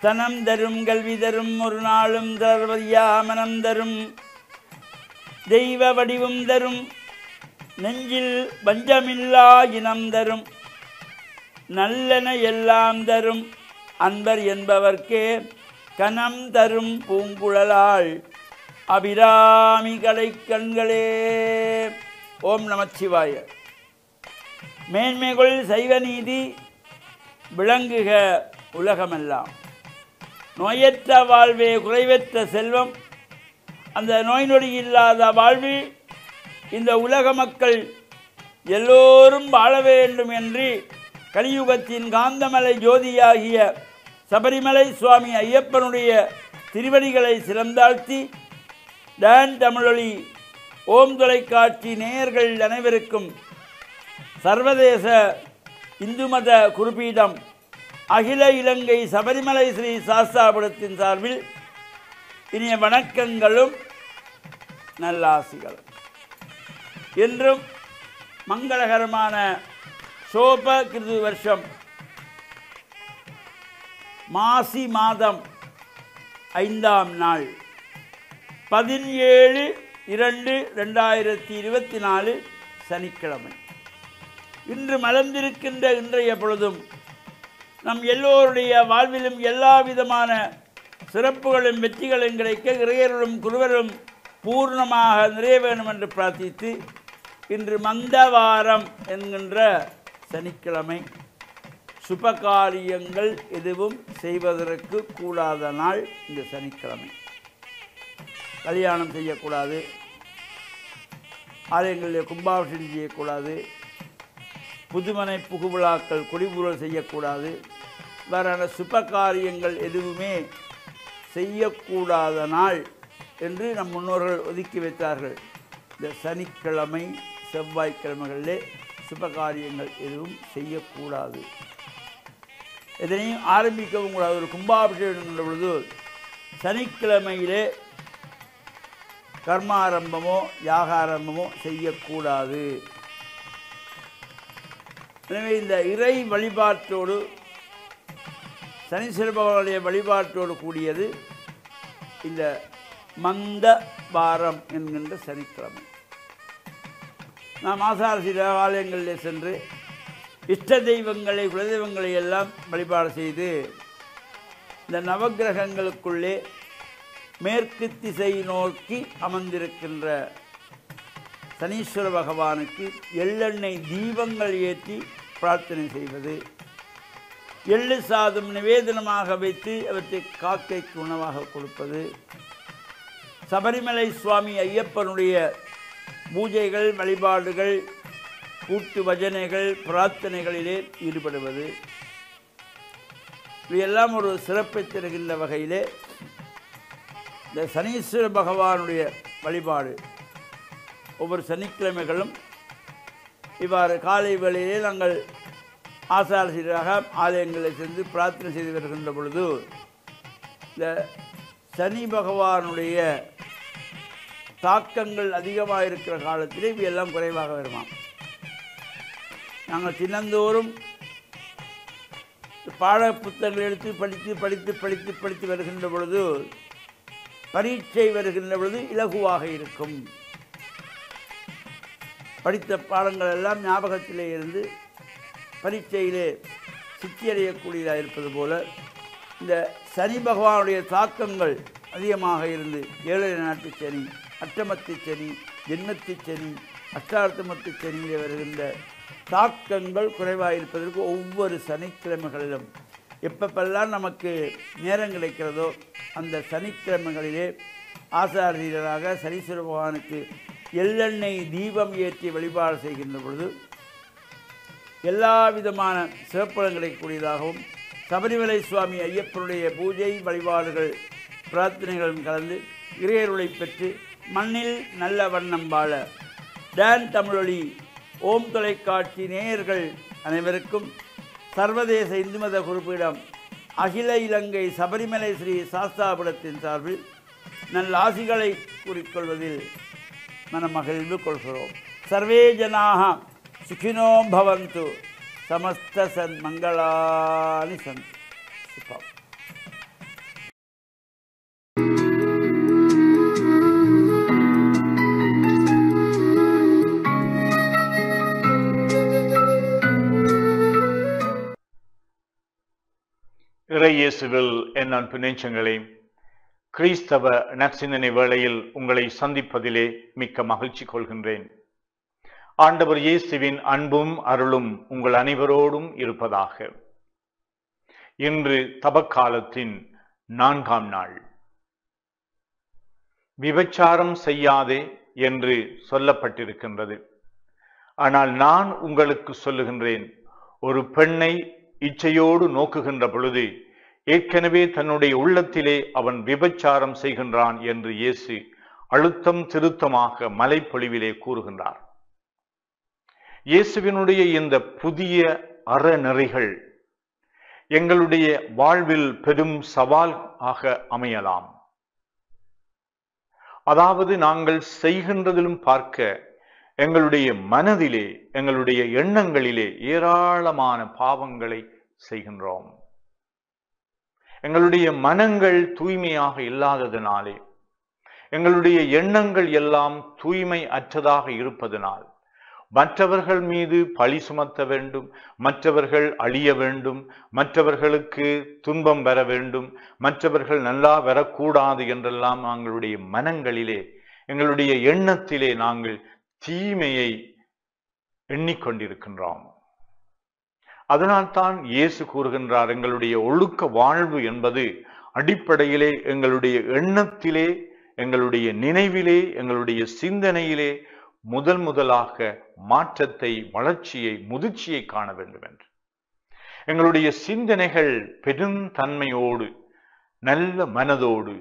தனம் தரும் கல்வி தரும் ஒரு நாளும் தர்வதியா மனம் தரும் தெய்வ வடிவும் தரும் நெஞ்சில் வஞ்சமில்லா இனம் தரும் நல்லன எல்லாம் தரும் அன்பர் என்பவர்க்கே கனம் தரும் பூங்குழலாள் அபிராமி கடை கண்களே ஓம் நமச்சிவாய மேன்மைகள் சைவ நீதி விளங்குக உலகமெல்லாம் நோயற்ற வாழ்வே குறைவற்ற செல்வம் அந்த நோய் நொடி இல்லாத வாழ்வில் இந்த உலக மக்கள் எல்லோரும் வாழ வேண்டும் என்று கலியுகத்தின் காந்தமலை ஜோதியாகிய சபரிமலை சுவாமி ஐயப்பனுடைய திருவடிகளை சிறந்தாழ்த்தி டான் தமிழொலி ஓம் தொலைக்காட்சி நேயர்கள் அனைவருக்கும் சர்வதேச இந்து மத குறிப்பீடம் அகில இலங்கை சபரிமலை ஸ்ரீ சாஸ்தாபுரத்தின் சார்பில் இனிய வணக்கங்களும் நல்லாசிகளும் என்றும் மங்களகரமான சோப கிருது வருஷம் மாசி மாதம் ஐந்தாம் நாள் பதினேழு இரண்டு ரெண்டாயிரத்தி இருபத்தி நாலு சனிக்கிழமை இன்று மலர்ந்திருக்கின்ற இன்றைய பொழுதும் நம் எல்லோருடைய வாழ்விலும் எல்லா விதமான சிறப்புகளும் வெற்றிகளும் கிடைக்க இறையர்களும் குருவரும் பூர்ணமாக நிறைய வேண்டும் என்று பிரார்த்தித்து இன்று மந்தவாரம் என்கின்ற சனிக்கிழமை சுபகாரியங்கள் எதுவும் செய்வதற்கு கூடாத நாள் இந்த சனிக்கிழமை கல்யாணம் செய்யக்கூடாது ஆலயங்களில் கும்பாபிஷேகம் செய்யக்கூடாது புதுமனை புகுவிழாக்கள் குடிபுறல் செய்யக்கூடாது வேறான சுப காரியங்கள் எதுவுமே செய்யக்கூடாத நாள் என்று நம் முன்னோர்கள் ஒதுக்கி வைத்தார்கள் இந்த சனிக்கிழமை செவ்வாய்க்கிழமைகளிலே சுப காரியங்கள் எதுவும் செய்யக்கூடாது எதனையும் ஆரம்பிக்கவும் கூடாது ஒரு கும்பாபிஷேகம் என்ற பொழுது சனிக்கிழமையிலே கர்மாரம்பமோ யாகாரம்பமோ செய்யக்கூடாது எனவே இந்த இறை வழிபாட்டோடு சனீஸ்வர பகவானுடைய வழிபாட்டோடு கூடியது இந்த மந்த வாரம் என்கின்ற சனிக்கிழமை நாம் ஆசார சில ஆலயங்களில் சென்று இஷ்ட தெய்வங்களை குலதெய்வங்களை எல்லாம் வழிபாடு செய்து இந்த நவக்கிரகங்களுக்குள்ளே மேற்கு திசை நோக்கி அமர்ந்திருக்கின்ற சனீஸ்வர பகவானுக்கு எள்ளெண்ணெய் தீபங்கள் ஏற்றி பிரார்த்தனை செய்வது எள்ளு சாதம் நிவேதனமாக வைத்து அவற்றை காக்கைக்கு உணவாக கொடுப்பது சபரிமலை சுவாமி ஐயப்பனுடைய பூஜைகள் வழிபாடுகள் கூட்டு பஜனைகள் பிரார்த்தனைகளிலே ஈடுபடுவது இவையெல்லாம் ஒரு சிறப்பை தருகின்ற வகையிலே இந்த சனீஸ்வர பகவானுடைய வழிபாடு ஒவ்வொரு சனிக்கிழமைகளும் இவ்வாறு காலை வேளையிலே நாங்கள் ஆசாரசீராக ஆலயங்களில் சென்று பிரார்த்தனை செய்து வருகின்ற பொழுது இந்த சனி பகவானுடைய தாக்கங்கள் அதிகமாக இருக்கிற காலத்திலே இவையெல்லாம் குறைவாக வருமாம் நாங்கள் தினந்தோறும் பாட புத்தகங்கள் எடுத்து படித்து படித்து படித்து படித்து வருகின்ற பொழுது பரீட்சை வருகின்ற பொழுது இலகுவாக இருக்கும் படித்த பாடங்கள் எல்லாம் ஞாபகத்திலே இருந்து பரீட்சையிலே சித்தியடையக்கூடியதாக இருப்பது போல இந்த சனி பகவானுடைய தாக்கங்கள் அதிகமாக இருந்து ஏழரை நாட்டு சனி அட்டமத்து சனி ஜென்மத்து சனி அஷ்டார்த்தமத்து சனியிலே வருகின்ற தாக்கங்கள் குறைவாக இருப்பதற்கு ஒவ்வொரு சனிக்கிழமைகளிலும் எப்பப்பெல்லாம் நமக்கு நேரம் கிடைக்கிறதோ அந்த சனிக்கிழமைகளிலே ஆசாரியராக சனீஸ்வர பகவானுக்கு எள்ளெண்ணெய் தீபம் ஏற்றி வழிபாடு செய்கின்ற பொழுது எல்லா விதமான சிறப்புடன் கிடைக்கக்கூடியதாகவும் சபரிமலை சுவாமி ஐயப்பனுடைய பூஜை வழிபாடுகள் பிரார்த்தனைகளும் கலந்து இறையருளை பெற்று மண்ணில் நல்ல வண்ணம் வாழ டான் தமிழொலி ஓம் தொலைக்காட்சி நேயர்கள் அனைவருக்கும் சர்வதேச இந்து மத குறிப்பிடம் அகில இலங்கை சபரிமலை ஸ்ரீ சாஸ்தாபுரத்தின் சார்பில் நல்ல ஆசிகளை கூறிக்கொள்வதில் மனமகிழ்வு கொள்கிறோம் சர்வே ஜனாக சுகினோ பவந்து சமஸ்த சன் மங்களானி சந்த் சுபம் இறையேசுவில் என் அன்பு நெஞ்சங்களே கிறிஸ்தவ நற்சிந்தனை வேளையில் உங்களை சந்திப்பதிலே மிக்க மகிழ்ச்சி கொள்கின்றேன் ஆண்டவர் இயேசுவின் அன்பும் அருளும் உங்கள் அனைவரோடும் இருப்பதாக இன்று தபக்காலத்தின் நான்காம் நாள் விபச்சாரம் செய்யாதே என்று சொல்லப்பட்டிருக்கின்றது ஆனால் நான் உங்களுக்கு சொல்லுகின்றேன் ஒரு பெண்ணை இச்சையோடு நோக்குகின்ற பொழுது ஏற்கனவே தன்னுடைய உள்ளத்திலே அவன் விபச்சாரம் செய்கின்றான் என்று இயேசு அழுத்தம் திருத்தமாக மலைப்பொழிவிலே கூறுகின்றார் இயேசுவினுடைய இந்த புதிய அறநெறிகள் எங்களுடைய வாழ்வில் பெரும் சவால் ஆக அமையலாம் அதாவது நாங்கள் செய்கின்றதிலும் பார்க்க எங்களுடைய மனதிலே எங்களுடைய எண்ணங்களிலே ஏராளமான பாவங்களை செய்கின்றோம் எங்களுடைய மனங்கள் தூய்மையாக இல்லாததினாலே எங்களுடைய எண்ணங்கள் எல்லாம் தூய்மை அற்றதாக இருப்பதனால் மற்றவர்கள் மீது பழி சுமத்த வேண்டும் மற்றவர்கள் அழிய வேண்டும் மற்றவர்களுக்கு துன்பம் வர வேண்டும் மற்றவர்கள் நல்லா வரக்கூடாது என்றெல்லாம் நாங்களுடைய மனங்களிலே எங்களுடைய எண்ணத்திலே நாங்கள் தீமையை எண்ணிக்கொண்டிருக்கின்றோம் அதனால்தான் இயேசு கூறுகின்றார் எங்களுடைய ஒழுக்க வாழ்வு என்பது அடிப்படையிலே எங்களுடைய எண்ணத்திலே எங்களுடைய நினைவிலே எங்களுடைய சிந்தனையிலே முதல் முதலாக மாற்றத்தை வளர்ச்சியை முதிர்ச்சியை காண வேண்டும் என்று எங்களுடைய சிந்தனைகள் பெரும் தன்மையோடு நல்ல மனதோடு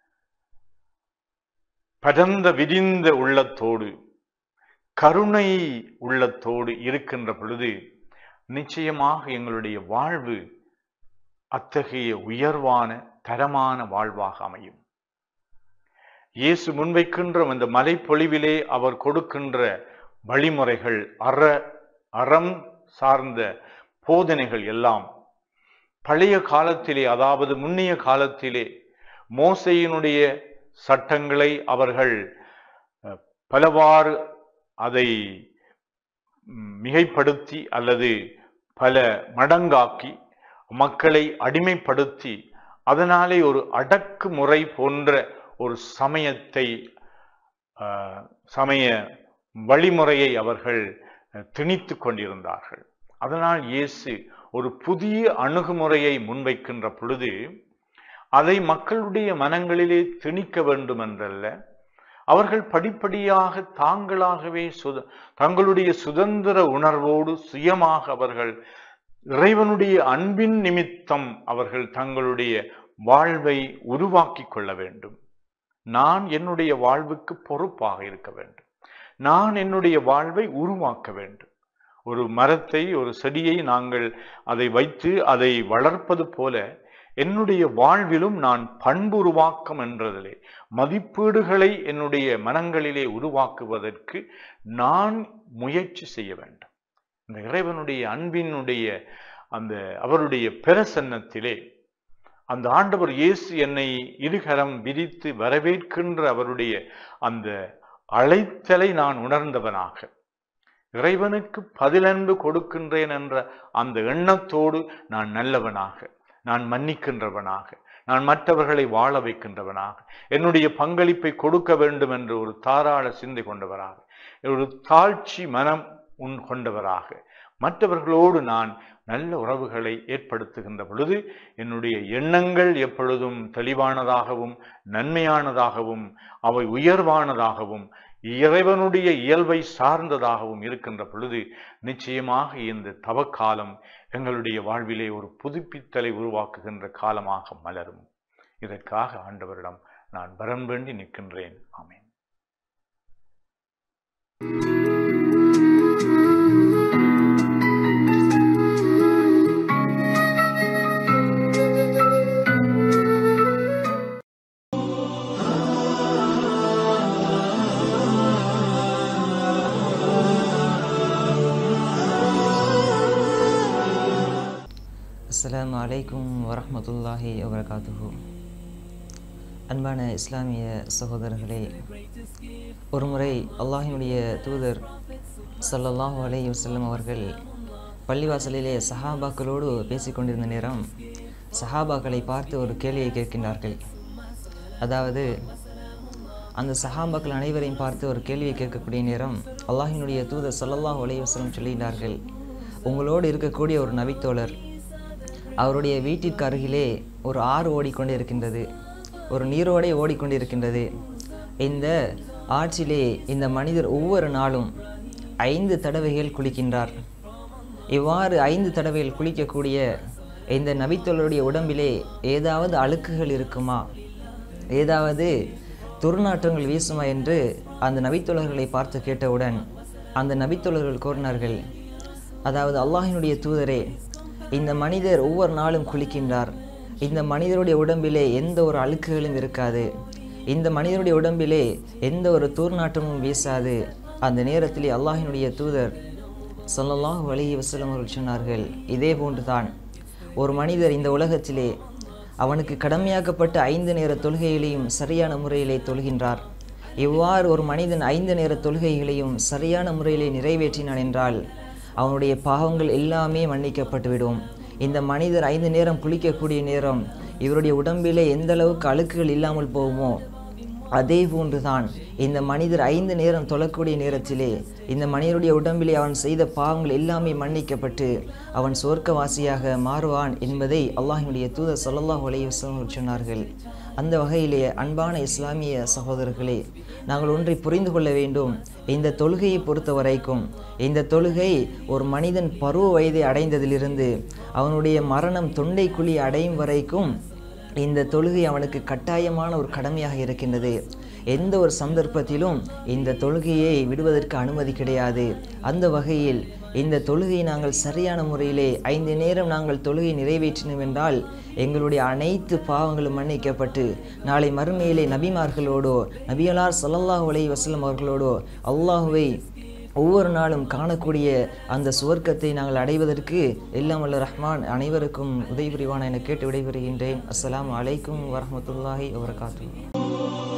பரந்த விரிந்த உள்ளத்தோடு கருணை உள்ளத்தோடு இருக்கின்ற பொழுது நிச்சயமாக எங்களுடைய வாழ்வு அத்தகைய உயர்வான தரமான வாழ்வாக அமையும் இயேசு முன்வைக்கின்ற அந்த மலைப்பொழிவிலே அவர் கொடுக்கின்ற வழிமுறைகள் அற அறம் சார்ந்த போதனைகள் எல்லாம் பழைய காலத்திலே அதாவது முன்னைய காலத்திலே மோசையினுடைய சட்டங்களை அவர்கள் பலவாறு அதை மிகைப்படுத்தி அல்லது பல மடங்காக்கி மக்களை அடிமைப்படுத்தி அதனாலே ஒரு அடக்குமுறை போன்ற ஒரு சமயத்தை சமய வழிமுறையை அவர்கள் திணித்து கொண்டிருந்தார்கள் அதனால் இயேசு ஒரு புதிய அணுகுமுறையை முன்வைக்கின்ற பொழுது அதை மக்களுடைய மனங்களிலே திணிக்க வேண்டும் என்றல்ல அவர்கள் படிப்படியாக தாங்களாகவே சுத தங்களுடைய சுதந்திர உணர்வோடு சுயமாக அவர்கள் இறைவனுடைய அன்பின் நிமித்தம் அவர்கள் தங்களுடைய வாழ்வை உருவாக்கி கொள்ள வேண்டும் நான் என்னுடைய வாழ்வுக்கு பொறுப்பாக இருக்க வேண்டும் நான் என்னுடைய வாழ்வை உருவாக்க வேண்டும் ஒரு மரத்தை ஒரு செடியை நாங்கள் அதை வைத்து அதை வளர்ப்பது போல என்னுடைய வாழ்விலும் நான் பண்புருவாக்கம் என்றதிலே மதிப்பீடுகளை என்னுடைய மனங்களிலே உருவாக்குவதற்கு நான் முயற்சி செய்ய வேண்டும் இந்த இறைவனுடைய அன்பினுடைய அந்த அவருடைய பிரசன்னத்திலே அந்த ஆண்டவர் இயேசு என்னை இருகரம் விரித்து வரவேற்கின்ற அவருடைய அந்த அழைத்தலை நான் உணர்ந்தவனாக இறைவனுக்கு பதிலன்பு கொடுக்கின்றேன் என்ற அந்த எண்ணத்தோடு நான் நல்லவனாக நான் மன்னிக்கின்றவனாக நான் மற்றவர்களை வாழ வைக்கின்றவனாக என்னுடைய பங்களிப்பை கொடுக்க வேண்டும் என்ற ஒரு தாராள சிந்தை கொண்டவராக ஒரு தாழ்ச்சி மனம் உன் கொண்டவராக மற்றவர்களோடு நான் நல்ல உறவுகளை ஏற்படுத்துகின்ற பொழுது என்னுடைய எண்ணங்கள் எப்பொழுதும் தெளிவானதாகவும் நன்மையானதாகவும் அவை உயர்வானதாகவும் இறைவனுடைய இயல்பை சார்ந்ததாகவும் இருக்கின்ற பொழுது நிச்சயமாக இந்த தவக்காலம் எங்களுடைய வாழ்விலே ஒரு புதுப்பித்தலை உருவாக்குகின்ற காலமாக மலரும் இதற்காக ஆண்டவரிடம் நான் வரம் வேண்டி நிற்கின்றேன் ஆமேன் அஸ்ஸலாமு அலைக்கும் வரஹ்மத்துல்லாஹி வபரகாத்துஹு அன்பான இஸ்லாமிய சகோதரர்களே ஒருமுறை அல்லாஹினுடைய தூதர் ஸல்லல்லாஹு அலைஹி வஸல்லம் அவர்கள் பள்ளிவாசலிலே சஹாபாக்களோடு பேசிக்கொண்டிருந்த நேரம் சஹாபாக்களை பார்த்து ஒரு கேள்வியை கேட்கின்றார்கள் அதாவது அந்த சஹாபாக்கள் அனைவரையும் பார்த்து ஒரு கேள்வியை கேட்கக்கூடிய நேரம் அல்லாஹினுடைய தூதர் ஸல்லல்லாஹு அலைஹி வஸல்லம் சொல்லுகிறார்கள் உங்களோடு இருக்கக்கூடிய ஒரு நபித்தோழர் அவருடைய வீட்டிற்கு அருகிலே ஒரு ஆறு ஓடிக்கொண்டே இருக்கின்றது ஒரு நீரோடை ஓடிக்கொண்டிருக்கின்றது இந்த ஆற்றிலே இந்த மனிதர் ஒவ்வொரு நாளும் ஐந்து தடவைகள் குளிக்கின்றார் இவ்வாறு ஐந்து தடவைகள் குளிக்கக்கூடிய இந்த நபித்தோழருடைய உடம்பிலே ஏதாவது அழுக்குகள் இருக்குமா ஏதாவது துர்நாற்றங்கள் வீசுமா என்று அந்த நபித்தோழர்களை பார்த்து கேட்டவுடன் அந்த நபித்தோழர்கள் கூறினார்கள் அதாவது அல்லாஹினுடைய தூதரே இந்த மனிதர் ஒவ்வொரு நாளும் குளிக்கின்றார் இந்த மனிதருடைய உடம்பிலே எந்த ஒரு அழுக்குகளும் இருக்காது இந்த மனிதருடைய உடம்பிலே எந்த ஒரு தூர்நாற்றமும் வீசாது அந்த நேரத்திலே அல்லாஹினுடைய தூதர் ஸல்லல்லாஹு அலைஹி வஸல்லம் அவர்கள் சொன்னார்கள் இதே போன்றுதான் ஒரு மனிதர் இந்த உலகத்திலே அவனுக்கு கடமையாக்கப்பட்ட ஐந்து நேர தொழுகைகளையும் சரியான முறையிலே தொழுகின்றார் இவ்வாறு ஒரு மனிதன் ஐந்து நேர தொழுகைகளையும் சரியான முறையிலே நிறைவேற்றினான் என்றால் அவனுடைய பாவங்கள் எல்லாமே மன்னிக்கப்பட்டுவிடும் இந்த மனிதர் ஐந்து நேரம் குளிக்கக்கூடிய நேரம் இவருடைய உடம்பிலே எந்த அளவுக்கு அழுக்குகள் இல்லாமல் போகுமோ அதே போன்றுதான் இந்த மனிதர் ஐந்து நேரம் தொழக்கூடிய நேரத்திலே இந்த மனிதருடைய உடம்பிலே அவன் செய்த பாவங்கள் எல்லாமே மன்னிக்கப்பட்டு அவன் சொர்க்கவாசியாக மாறுவான் என்பதை அல்லாஹினுடைய தூதர் ஸல்லல்லாஹு அலைஹி வஸல்லம் அவர்கள் சொன்னார்கள் அந்த வகையிலே அன்பான இஸ்லாமிய சகோதரர்களே நாங்கள் ஒன்றை புரிந்து கொள்ள வேண்டும் இந்த தொழுகையை பொறுத்த வரைக்கும் இந்த தொழுகை ஒரு மனிதன் பருவ வயதை அடைந்ததிலிருந்து அவனுடைய மரணம் தொண்டை குழி அடையும் வரைக்கும் இந்த தொழுகை அவனுக்கு கட்டாயமான ஒரு கடமையாக இருக்கின்றது எந்த ஒரு சந்தர்ப்பத்திலும் இந்த தொழுகையை விடுவதற்கு அனுமதி கிடையாது அந்த வகையில் இந்த தொழுகையை நாங்கள் சரியான முறையிலே ஐந்து நேரம் நாங்கள் தொழுகை நிறைவேற்றினோம் என்றால் எங்களுடைய அனைத்து பாவங்களும் மன்னிக்கப்பட்டு நாளை மறுமையிலே நபிமார்களோடோ நபியலார் ஸல்லல்லாஹு அலைஹி வஸல்லம் அவர்களோடோ அல்லாஹுவை ஒவ்வொரு நாளும் காணக்கூடிய அந்த சுவர்க்கத்தை நாங்கள் அடைவதற்கு எல்லாம் வல்ல ரஹ்மான் அனைவருக்கும் உதவி புரிவான என கேட்டு விடைபெறுகின்றேன் அஸ்ஸலாமு அலைக்கும் வரஹ்மத்துல்லாஹி வபரகாத்துஹு